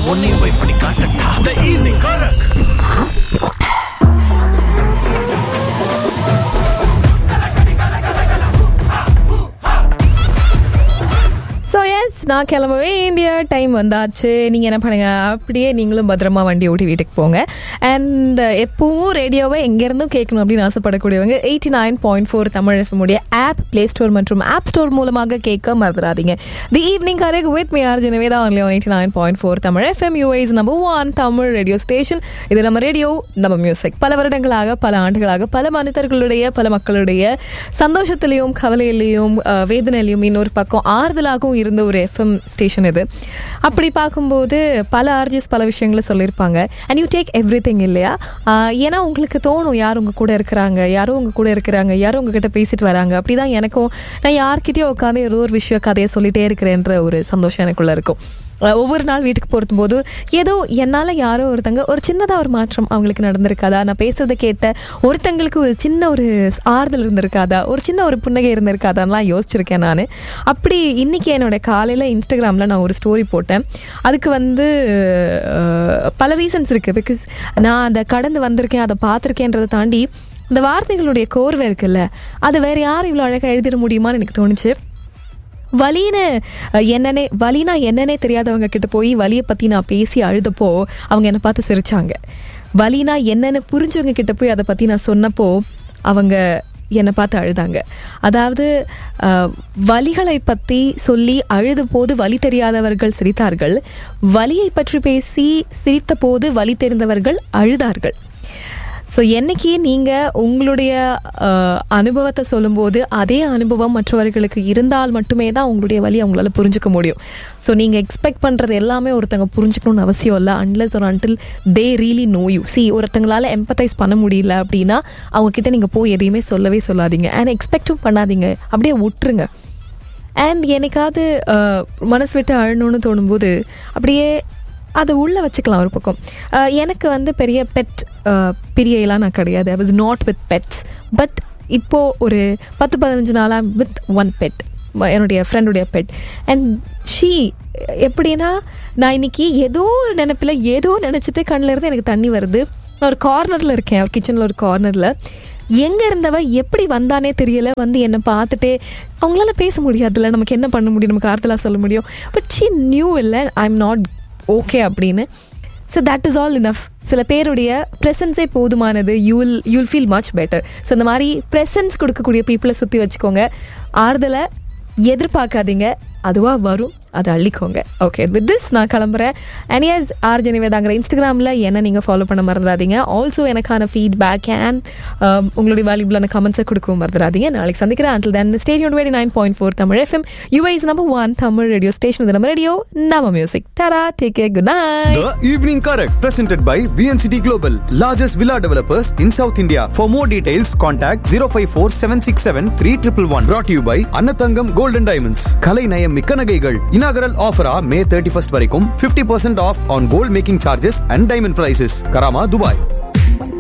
உன்னையும் போய் பண்ணி காட்டட்டா த ஈவினிங் கரக் ஸோ எஸ் நான் கிளம்ப வேண்டிய டைம் வந்தாச்சு நீங்கள் என்ன பண்ணுங்க அப்படியே நீங்களும் பத்திரமா வண்டி ஓட்டி வீட்டுக்கு போங்க அண்ட் எப்பவும் ரேடியோவை எங்கேருந்தும் கேட்கணும் அப்படின்னு ஆசைப்படக்கூடியவங்க eighty nine point four Tamil FM உடைய ஆப் ப்ளே ஸ்டோர் மற்றும் ஆப் ஸ்டோர் மூலமாக கேட்க மறந்துடாதீங்க the evening correct with me R ஜெனவேதா only one eighty nine point four Tamil FM யூஐஸ் number one Tamil radio station இது நம்ம ரேடியோ நம்ம மியூசிக் பல வருடங்களாக பல ஆண்டுகளாக பல மனிதர்களுடைய பல மக்களுடைய சந்தோஷத்திலையும் கவலையிலையும் அஹ், வேதனையிலையும் இன்னொரு பக்கம் ஆறுதலாகவும் இருந்த ஒரு எஃப்எம் ஸ்டேஷன் இது அப்படி பார்க்கும்போது பல ஆர்ஜிஸ் பல விஷயங்களை சொல்லியிருப்பாங்க and you take every thing இல்லையா ஆஹ், ஏன்னா உங்களுக்கு தோணும் யார் உங்க கூட இருக்கிறாங்க யாரோ உங்க கூட இருக்கிறாங்க யாரோ உங்ககிட்ட பேசிட்டு வராங்க அப்படிதான் எனக்கும் நான் யார்கிட்டயோ உட்காந்து ஏதோ ஒரு விஷயம் கதையை சொல்லிட்டே இருக்கிறேன்ற ஒரு சந்தோஷம் எனக்குள்ள இருக்கும் அஹ் ஒவ்வொரு நாள் வீட்டுக்கு போகிறது போது ஏதோ என்னால் யாரோ ஒருத்தங்க ஒரு சின்னதாக ஒரு மாற்றம் அவங்களுக்கு நடந்திருக்காதா நான் பேசுறதை கேட்ட ஒருத்தங்களுக்கு ஒரு சின்ன ஒரு ஆறுதல் இருந்திருக்காதா ஒரு சின்ன ஒரு புன்னகை இருந்திருக்காதான்லாம் யோசிச்சிருக்கேன் நான் அப்படி இன்னைக்கு என்னோட காலையில் இன்ஸ்டாகிராமில் நான் ஒரு ஸ்டோரி போட்டேன் அதுக்கு வந்து அஹ், பல ரீசன்ஸ் இருக்குது பிகாஸ் நான் அதை கடந்து வந்திருக்கேன் அதை பார்த்துருக்கேன்றதை தாண்டி இந்த வார்த்தைகளுடைய கோர்வை இருக்குல்ல அதை வேற யாரும் இவ்வளோ அழகாக எழுதிட முடியுமான்னு எனக்கு தோணுச்சு வலின்னு அஹ், என்னன்னே வலினா என்னன்னே தெரியாதவங்க கிட்ட போய் வலியை பற்றி நான் பேசி அழுதப்போ அவங்க என்னை பார்த்து சிரிச்சாங்க வலினா என்னன்னு புரிஞ்சவங்க கிட்ட போய் அதை பற்றி நான் சொன்னப்போ அவங்க என்னை பார்த்து அழுதாங்க அதாவது அஹ், வலிகளை பற்றி சொல்லி அழுத போது வலி தெரியாதவர்கள் சிரித்தார்கள் வலியை பற்றி பேசி சிரித்த போது வலி தெரிந்தவர்கள் அழுதார்கள் ஸோ என்னைக்கு நீங்கள் உங்களுடைய அஹ், அனுபவத்தை சொல்லும்போது அதே அனுபவம் மற்றவர்களுக்கு இருந்தால் மட்டுமே தான் உங்களுடைய வழி அவங்களால புரிஞ்சுக்க முடியும் ஸோ நீங்கள் எக்ஸ்பெக்ட் பண்ணுறது எல்லாமே ஒருத்தங்க புரிஞ்சுக்கணும்னு அவசியம் இல்லை அன்லெஸ் ஒரு until they really know you see ஒருத்தங்களால எம்பத்தைஸ் பண்ண முடியல அப்படின்னா அவங்க கிட்ட நீங்கள் போய் எதையுமே சொல்லவே சொல்லாதீங்க அண்ட் எக்ஸ்பெக்டும் பண்ணாதீங்க அப்படியே விட்டுருங்க அண்ட் என்னைக்காவது அஹ், மனசு விட்டு அழணும்னு தோணும்போது அப்படியே அதை உள்ளே வச்சுக்கலாம் ஒரு பக்கம் அஹ், எனக்கு வந்து பெரிய பெட் பிரியெல்லாம் நான் கிடையாது I was not with pets but இப்போது ஒரு பத்து பதினஞ்சு நாளாக வித் ஒன் பெட் என்னுடைய ஃப்ரெண்டுடைய பெட் அண்ட் ஷீ எப்படின்னா நான் இன்னைக்கு ஏதோ ஒரு நினைப்பில் ஏதோ நினச்சிட்டு கண்ணில் இருந்து எனக்கு தண்ணி வருது நான் ஒரு கார்னரில் இருக்கேன் ஒரு கிச்சனில் ஒரு கார்னரில் எங்க இருந்தவ எப்படி வந்தானே தெரியல வந்து என்னை பார்த்துட்டே அவங்களால பேச முடியாதுல்ல நமக்கு என்ன பண்ண முடியும் நமக்கு ஆறுதலாக சொல்ல முடியும் பட் ஷீ நியூ இல்லை ஐ எம் நாட் ஓகே அப்படின்னு so that is all enough சில பேருடைய ப்ரெசன்ஸே போதுமானது you will you'll feel much better so இந்த மாதிரி ப்ரெசன்ஸ் கொடுக்கக்கூடிய பீப்புளை சுற்றி வச்சுக்கோங்க ஆறுதலை எதிர்பார்க்காதீங்க அதுவாக வரும் அதை அள்ளிக்கோங்க ஓகே வித் திஸ் நான் கிளம்புறேன் அனியஸ் ஆர்ஜி நிவேதாங்கிற இன்ஸ்டாகிராமில் என்ன நீங்கள் ஃபாலோ பண்ண மறந்துடாதீங்க ஆல்சோ எனக்கான ஃபீட்பேக் அண்ட் உங்களுடைய வேல்யூபிளான கமெண்ட்ஸை கொடுக்கவும் மறந்துடாதீங்க நாளைக்கு சந்திக்கிறேன் until then stadium twenty nine point four Tamil FM யூஐஸ் number one Tamil radio station இது நம்ம ரேடியோ நம்ம மியூசிக் டரா take care good night The Evening Correct, presented by VNCT Global, largest villa developers in South India. For more details, contact 054 767 3111. Brought to you by Annathangam Golden Diamonds. கலை நயம் மிக்க நகைகள் inaugural offer ஆ மே 31st வரைக்கும் 50% off on gold making charges and diamond prices. Karama, Dubai